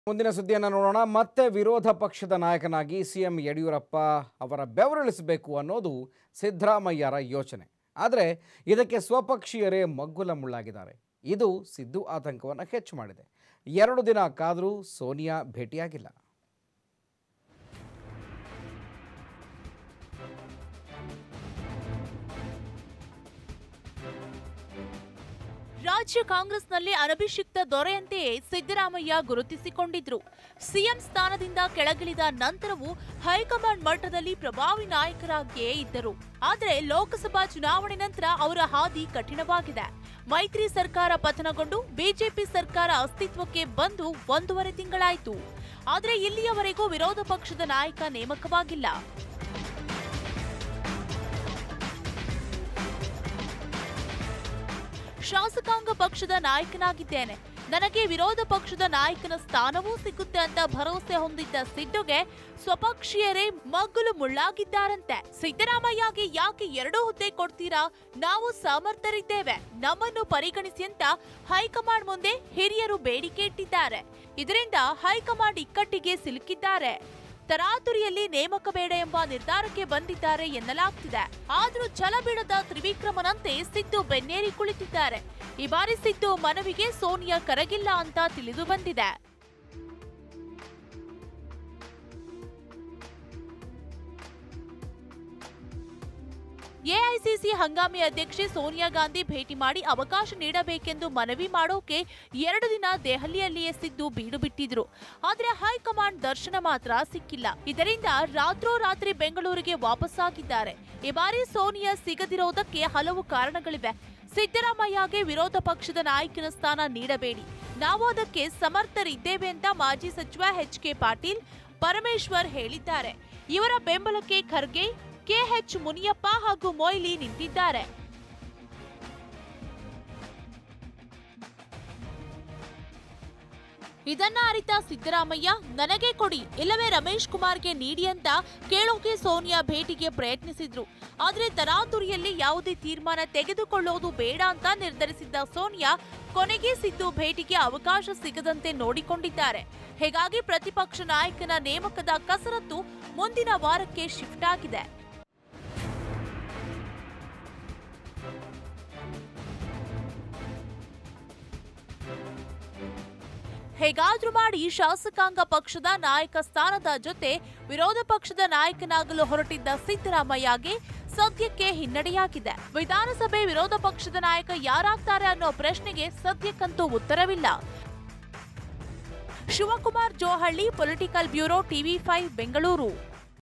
ಮುಂದಿನ ಸುದ್ದಿಯನ್ನು ನೋಡೋಣ ಮತ್ತೆ ವಿರೋಧ ಪಕ್ಷದ ನಾಯಕನಾಗಿ ಸಿಎಂ ಯಡಿಯೂರಪ್ಪ ಅವರ ಬೆವರಿಳಿಸಬೇಕು ಅನ್ನೋದು ಸಿದ್ದರಾಮಯ್ಯರ ಯೋಚನೆ ಆದರೆ ಇದಕ್ಕೆ ಸ್ವಪಕ್ಷೀಯರೇ ಮಗ್ಗುಲ ಮುಳ್ಳಾಗಿದ್ದಾರೆ ಇದು ಸಿದ್ದು ಆತಂಕವನ್ನು ಹೆಚ್ಚು ಮಾಡಿದೆ ಎರಡು ದಿನ ಕಾದರೂ ಸೋನಿಯಾ ಭೇಟಿಯಾಗಿಲ್ಲ ರಾಜ್ಯ ಕಾಂಗ್ರೆಸ್ನಲ್ಲಿ ಅನಭಿಷಿಕ್ತ ದೊರೆಯಂತೆಯೇ ಸಿದ್ದರಾಮಯ್ಯ ಗುರುತಿಸಿಕೊಂಡಿದ್ರು ಸಿಎಂ ಸ್ಥಾನದಿಂದ ಕೆಳಗಿಳಿದ ನಂತರವೂ ಹೈಕಮಾಂಡ್ ಮಟ್ಟದಲ್ಲಿ ಪ್ರಭಾವಿ ನಾಯಕರಾಗಿಯೇ ಇದ್ದರು ಆದರೆ ಲೋಕಸಭಾ ಚುನಾವಣೆ ನಂತರ ಅವರ ಹಾದಿ ಕಠಿಣವಾಗಿದೆ ಮೈತ್ರಿ ಸರ್ಕಾರ ಪತನಗೊಂಡು ಬಿಜೆಪಿ ಸರ್ಕಾರ ಅಸ್ತಿತ್ವಕ್ಕೆ ಬಂದು ಒಂದೂವರೆ ತಿಂಗಳಾಯಿತು ಆದರೆ ಇಲ್ಲಿಯವರೆಗೂ ವಿರೋಧ ಪಕ್ಷದ ನಾಯಕ ನೇಮಕವಾಗಿಲ್ಲ ಶಾಸಕಾಂಗ ಪಕ್ಷದ ನಾಯಕನಾಗಿದ್ದೇನೆ ನನಗೆ ವಿರೋಧ ಪಕ್ಷದ ನಾಯಕನ ಸ್ಥಾನವೂ ಸಿಗುತ್ತೆ ಅಂತ ಭರವಸೆ ಹೊಂದಿದ್ದ ಸಿದ್ದುಗೆ ಸ್ವಪಕ್ಷೀಯರೇ ಮಗ್ಗುಲು ಮುಳ್ಳಾಗಿದ್ದಾರಂತೆ ಸಿದ್ದರಾಮಯ್ಯಗೆ ಯಾಕೆ ಎರಡು ಹುದ್ದೆ ಕೊಡ್ತೀರಾ ನಾವು ಸಮರ್ಥರಿದ್ದೇವೆ ನಮ್ಮನ್ನು ಪರಿಗಣಿಸಿ ಅಂತ ಹೈಕಮಾಂಡ್ ಮುಂದೆ ಹಿರಿಯರು ಬೇಡಿಕೆ ಇಟ್ಟಿದ್ದಾರೆ ಇದರಿಂದ ಹೈಕಮಾಂಡ್ ಇಕ್ಕಟ್ಟಿಗೆ ಸಿಲುಕಿದ್ದಾರೆ ತರಾತುರಿಯಲ್ಲಿ ನೇಮಕ ಬೇಡ ಎಂಬ ನಿರ್ಧಾರಕ್ಕೆ ಬಂದಿದ್ದಾರೆ ಎನ್ನಲಾಗ್ತಿದೆ ಆದ್ರೂ ಛಲ ಬಿಡದ ತ್ರಿವಿಕ್ರಮನಂತೆ ಸಿದ್ದು ಬೆನ್ನೇರಿ ಕುಳಿತಿದ್ದಾರೆ ಈ ಬಾರಿ ಸಿದ್ದು ಮನವಿಗೆ ಸೋನಿಯಾ ಕರಗಿಲ್ಲ ಅಂತ ತಿಳಿದು ಬಂದಿದೆ ಎಐಸಿಸಿ ಹಂಗಾಮಿ ಅಧ್ಯಕ್ಷೆ ಸೋನಿಯಾ ಗಾಂಧಿ ಭೇಟಿ ಮಾಡಿ ಅವಕಾಶ ನೀಡಬೇಕೆಂದು ಮನವಿ ಮಾಡೋಕೆ ಎರಡು ದಿನ ದೆಹಲಿಯಲ್ಲಿಯೇ ಸಿದ್ದು ಬೀಡು ಬಿಟ್ಟಿದ್ರು ಆದ್ರೆ ಹೈಕಮಾಂಡ್ ದರ್ಶನ ಮಾತ್ರ ಸಿಕ್ಕಿಲ್ಲ ಇದರಿಂದ ರಾತ್ರೋರಾತ್ರಿ ಬೆಂಗಳೂರಿಗೆ ವಾಪಸ್ಸಾಗಿದ್ದಾರೆ ಈ ಬಾರಿ ಸೋನಿಯಾ ಸಿಗದಿರೋದಕ್ಕೆ ಹಲವು ಕಾರಣಗಳಿವೆ ಸಿದ್ದರಾಮಯ್ಯಗೆ ವಿರೋಧ ಪಕ್ಷದ ನಾಯಕನ ಸ್ಥಾನ ನೀಡಬೇಡಿ ನಾವು ಅದಕ್ಕೆ ಸಮರ್ಥರಿದ್ದೇವೆ ಅಂತ ಮಾಜಿ ಸಚಿವ ಎಚ್ ಕೆ ಪಾಟೀಲ್ ಪರಮೇಶ್ವರ್ ಹೇಳಿದ್ದಾರೆ ಇವರ ಬೆಂಬಲಕ್ಕೆ ಖರ್ಗೆ ಕೆಎಚ್ ಮುನಿಯಪ್ಪ ಹಾಗೂ ಮೊಯ್ಲಿ ನಿಂತಿದ್ದಾರೆ ಇದನ್ನ ಅರಿತ ಸಿದ್ದರಾಮಯ್ಯ ನನಗೆ ಕೊಡಿ ಇಲ್ಲವೇ ರಮೇಶ್ ಕುಮಾರ್ಗೆ ನೀಡಿ ಅಂತ ಕೇಳೋಕೆ ಸೋನಿಯಾ ಭೇಟಿಗೆ ಪ್ರಯತ್ನಿಸಿದ್ರು ಆದ್ರೆ ತರಾತುರಿಯಲ್ಲಿ ಯಾವುದೇ ತೀರ್ಮಾನ ತೆಗೆದುಕೊಳ್ಳೋದು ಬೇಡ ಅಂತ ನಿರ್ಧರಿಸಿದ್ದ ಸೋನಿಯಾ ಕೊನೆಗೆ ಸಿದ್ದು ಭೇಟಿಗೆ ಅವಕಾಶ ಸಿಗದಂತೆ ನೋಡಿಕೊಂಡಿದ್ದಾರೆ ಹೀಗಾಗಿ ಪ್ರತಿಪಕ್ಷ ನಾಯಕನ ನೇಮಕದ ಕಸರತ್ತು ಮುಂದಿನ ವಾರಕ್ಕೆ ಶಿಫ್ಟ್ ಆಗಿದೆ ಹೇಗಾದ್ರೂ ಮಾಡಿ ಶಾಸಕಾಂಗ ಪಕ್ಷದ ನಾಯಕ ಸ್ಥಾನದ ಜೊತೆ ವಿರೋಧ ಪಕ್ಷದ ನಾಯಕನಾಗಲು ಹೊರಟಿದ್ದ ಸಿದ್ದರಾಮಯ್ಯಗೆ ಸದ್ಯಕ್ಕೆ ಹಿನ್ನಡೆಯಾಗಿದೆ ವಿಧಾನಸಭೆ ವಿರೋಧ ಪಕ್ಷದ ನಾಯಕ ಯಾರಾಗ್ತಾರೆ ಅನ್ನೋ ಪ್ರಶ್ನೆಗೆ ಸದ್ಯಕ್ಕಂತೂ ಉತ್ತರವಿಲ್ಲ Shivakumar Johalli political bureau TV five Bengaluru